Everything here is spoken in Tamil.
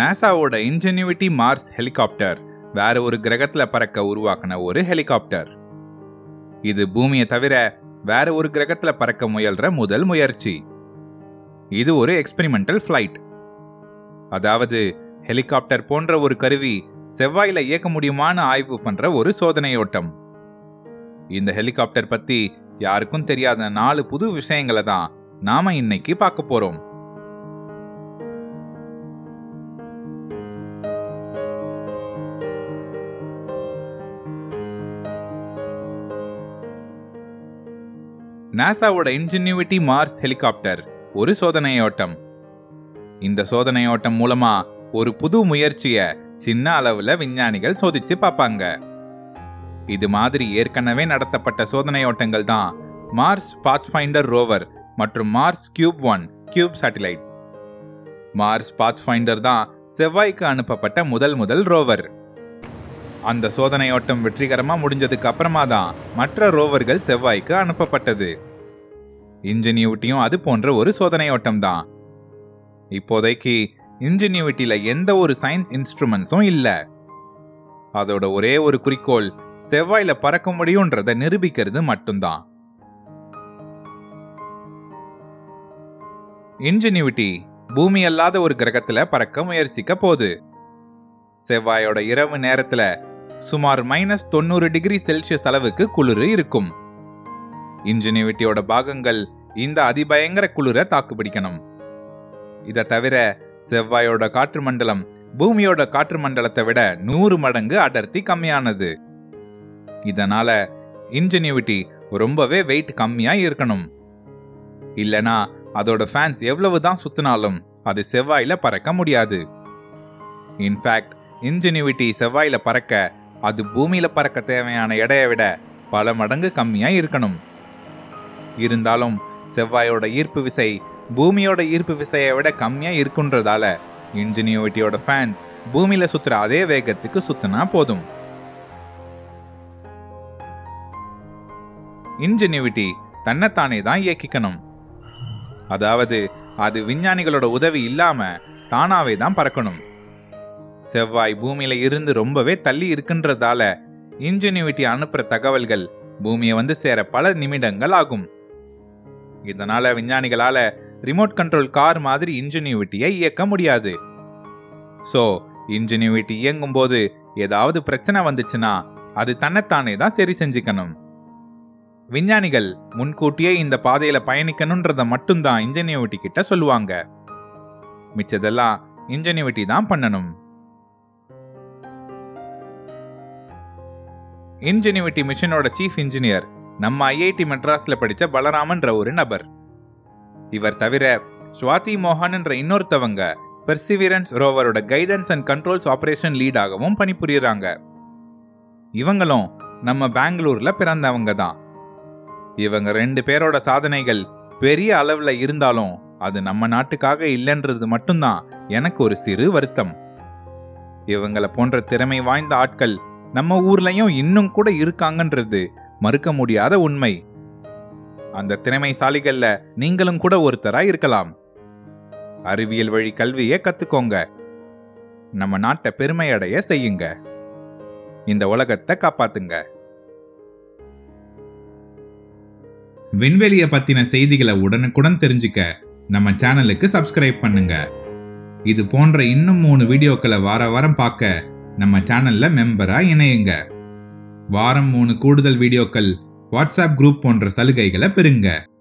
நாசாவோட இன்ஜெனிவிட்டி மார்ஸ் ஹெலிகாப்டர் வேற ஒரு கிரகத்துல பறக்க உருவாக்கின ஒரு ஹெலிகாப்டர் இது பூமியை தவிர வேற ஒரு கிரகத்துல பறக்க முயல்ற முதல் முயற்சி இது ஒரு எக்ஸ்பெரிமெண்டல் ஃப்ளைட் அதாவது ஹெலிகாப்டர் போன்ற ஒரு கருவி செவ்வாயில இயக்க முடியுமான்னு ஆய்வு பண்ற ஒரு சோதனையோட்டம் இந்த ஹெலிகாப்டர் பத்தி யாருக்கும் தெரியாத நாலு புது விஷயங்களை தான் நாம இன்னைக்கு பார்க்க போறோம் நாசாவோட இன்ஜினியூவிட்டி மார்ஸ் ஹெலிகாப்டர் ஒரு சோதனையோட்டம் இந்த சோதனையோட்டம் மூலமா ஒரு புது முயற்சிய சின்ன அளவுல விஞ்ஞானிகள் சோதிச்சு பார்ப்பாங்க இது மாதிரி ஏற்கனவே நடத்தப்பட்ட சோதனையோட்டங்கள் தான் மார்ஸ் பாத்ஃபைண்டர் ரோவர் மற்றும் Mars cube one cube satellite Mars Pathfinder தான் செவ்வாய்க்கு அனுப்பப்பட்ட முதல் முதல் ரோவர் அந்த சோதனையோட்டம் வெற்றிகரமா முடிஞ்சதுக்கு அப்புறமா தான் மற்ற ரோவர்கள் செவ்வாய்க்கு அனுப்பப்பட்டது இன்ஜினியூட்டியும் அது போன்ற ஒரு சோதனையோட்டம் தான் இப்போதைக்கு இன்ஜினியூட்டில எந்த ஒரு சயின்ஸ் இன்ஸ்ட்ருமெண்ட்ஸும் இல்ல அதோட ஒரே ஒரு குறிக்கோள் செவ்வாயில பறக்க முடியும்ன்றத நிரூபிக்கிறது மட்டும்தான் இன்ஜினியூட்டி பூமி அல்லாத ஒரு கிரகத்துல பறக்க முயற்சிக்க போகுது செவ்வாயோட இரவு நேரத்துல சுமார் மைனஸ் தொண்ணூறு டிகிரி செல்சியஸ் அளவுக்கு குளிர் இருக்கும் இன்ஜினிவிட்டியோட பாகங்கள் இந்த அதிபயங்கர குளிர தாக்குப்பிடிக்கணும் இதை தவிர செவ்வாயோட காற்று மண்டலம் பூமியோட காற்று மண்டலத்தை விட நூறு மடங்கு அடர்த்தி கம்மியானது இதனால இன்ஜினிவிட்டி ரொம்பவே வெயிட் கம்மியா இருக்கணும் இல்லனா அதோட ஃபேன்ஸ் எவ்வளவு தான் சுத்தினாலும் அது செவ்வாயில பறக்க முடியாது இன்ஃபேக்ட் இன்ஜினிவிட்டி செவ்வாயில பறக்க அது பூமியில பறக்க தேவையான எடையை விட பல மடங்கு கம்மியா இருக்கணும் இருந்தாலும் செவ்வாயோட ஈர்ப்பு விசை பூமியோட ஈர்ப்பு விசையை விட கம்மியா இருக்குன்றதால இன்ஜினியூட்டியோட ஃபேன்ஸ் பூமியில சுத்துற அதே வேகத்துக்கு சுத்தினா போதும் இன்ஜினியூட்டி தன்னைத்தானே தான் இயக்கிக்கணும் அதாவது அது விஞ்ஞானிகளோட உதவி இல்லாம தானாவே தான் பறக்கணும் செவ்வாய் பூமியில இருந்து ரொம்பவே தள்ளி இருக்குன்றதால இன்ஜினியூட்டி அனுப்புற தகவல்கள் பூமியை வந்து சேர பல நிமிடங்கள் ஆகும் இதனால விஞ்ஞானிகளால ரிமோட் கண்ட்ரோல் கார் மாதிரி இன்ஜினியூட்டியை இயக்க முடியாது சோ இன்ஜினியூட்டி இயங்கும் போது ஏதாவது பிரச்சனை வந்துச்சுன்னா அது தன்னைத்தானே தான் சரி செஞ்சுக்கணும் விஞ்ஞானிகள் முன்கூட்டியே இந்த பாதையில பயணிக்கணும்ன்றத மட்டும்தான் இன்ஜினியூட்டி கிட்ட சொல்லுவாங்க மிச்சதெல்லாம் இன்ஜினியூட்டி தான் பண்ணணும் இன்ஜினிவிட்டி மிஷனோட சீஃப் இன்ஜினியர் நம்ம ஐஐடி மெட்ராஸ்ல படிச்ச பலராமன்ற ஒரு நபர் இவர் தவிர ஸ்வாதி மோகன்ன்ற இன்னொருத்தவங்க பெர்சிவிரன்ஸ் ரோவரோட கைடன்ஸ் அண்ட் கண்ட்ரோல்ஸ் ஆபரேஷன் லீடாகவும் பணிபுரியறாங்க இவங்களும் நம்ம பெங்களூர்ல பிறந்தவங்க தான் இவங்க ரெண்டு பேரோட சாதனைகள் பெரிய அளவுல இருந்தாலும் அது நம்ம நாட்டுக்காக இல்லைன்றது மட்டும்தான் எனக்கு ஒரு சிறு வருத்தம் இவங்கள போன்ற திறமை வாய்ந்த ஆட்கள் நம்ம ஊர்லயும் இன்னும் கூட இருக்காங்கன்றது மறுக்க முடியாத உண்மை அந்த திறமைசாலிகள்ல நீங்களும் கூட ஒருத்தரா இருக்கலாம் அறிவியல் வழி கல்வியை கத்துக்கோங்க நம்ம நாட்டை பெருமையடைய செய்யுங்க இந்த உலகத்தை காப்பாத்துங்க விண்வெளிய பத்தின செய்திகளை உடனுக்குடன் தெரிஞ்சுக்க நம்ம சேனலுக்கு சப்ஸ்கிரைப் பண்ணுங்க இது போன்ற இன்னும் மூணு வீடியோக்களை வார வாரம் பார்க்க நம்ம சேனல்ல மெம்பரா இணையுங்க வாரம் மூணு கூடுதல் வீடியோக்கள் வாட்ஸ்அப் குரூப் போன்ற சலுகைகளை பெறுங்க